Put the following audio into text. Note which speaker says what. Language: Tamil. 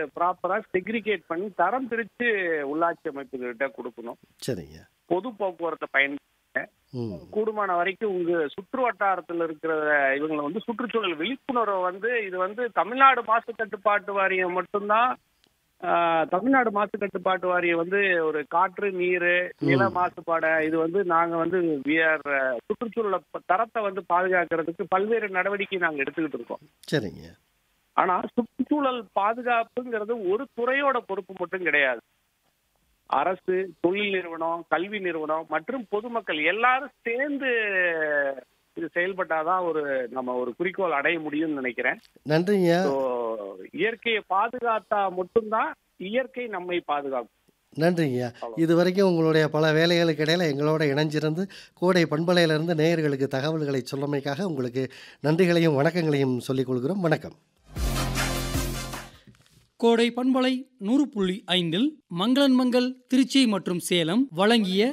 Speaker 1: ப்ராப்பரா செக்ரிகேட் பண்ணி தரம் பிரிச்சு உள்ளாட்சி அமைப்புகிட்ட கொடுக்கணும்
Speaker 2: சரிங்க
Speaker 1: பொது போக்குவரத்தை பயன்
Speaker 2: ம்
Speaker 1: கூடுமான வரைக்கும் உங்க சுற்று வட்டாரத்துல இருக்கிற இவங்களை வந்து சுற்றுச்சூழல் விழிப்புணர்வை வந்து இது வந்து தமிழ்நாடு மாசு கட்டுப்பாட்டு வாரியம் மட்டும்தான் ஆஹ், தமிழ்நாடு மாசு கட்டுப்பாட்டு வாரியம் வந்து ஒரு காற்று நீர் நில மாசுபாட இது வந்து நாங்க வந்து we are, அஹ், சுற்றுச்சூழல ப- தரத்தை வந்து பாதுகாக்கிறதுக்கு பல்வேறு நடவடிக்கை நாங்க எடுத்துக்கிட்டு இருக்கோம்
Speaker 2: சரிங்க
Speaker 1: ஆனா சுற்றுச்சூழல் பாதுகாப்புங்கிறது ஒரு துறையோட பொறுப்பு மட்டும் கிடையாது அரசு தொழில் நிறுவனம் கல்வி நிறுவனம் மற்றும் பொதுமக்கள் எல்லாரும் சேர்ந்து இது செயல்பட்டாதான் ஒரு நம்ம ஒரு குறிக்கோள் அடைய முடியும்னு நினைக்கிறேன்
Speaker 2: நன்றிங்க
Speaker 1: So, இயற்கையை பாதுகாத்தா மட்டும்தான் இயற்கை நம்மை பாதுகாக்கும்
Speaker 2: நன்றிங்க இது வரைக்கும் உங்களுடைய பல வேலைகளுக்கு இடையில எங்களோட இணைஞ்சிருந்து கோடை பண்பலையிலிருந்து நேயர்களுக்கு தகவல்களை சொல்லமைக்காக உங்களுக்கு நன்றிகளையும் வணக்கங்களையும் சொல்லிக் கொள்கிறோம் வணக்கம்
Speaker 3: கோடை பண்பலை நூறு புள்ளி ஐந்தில் மங்களன் மங்கள் திருச்சி மற்றும் சேலம் வழங்கிய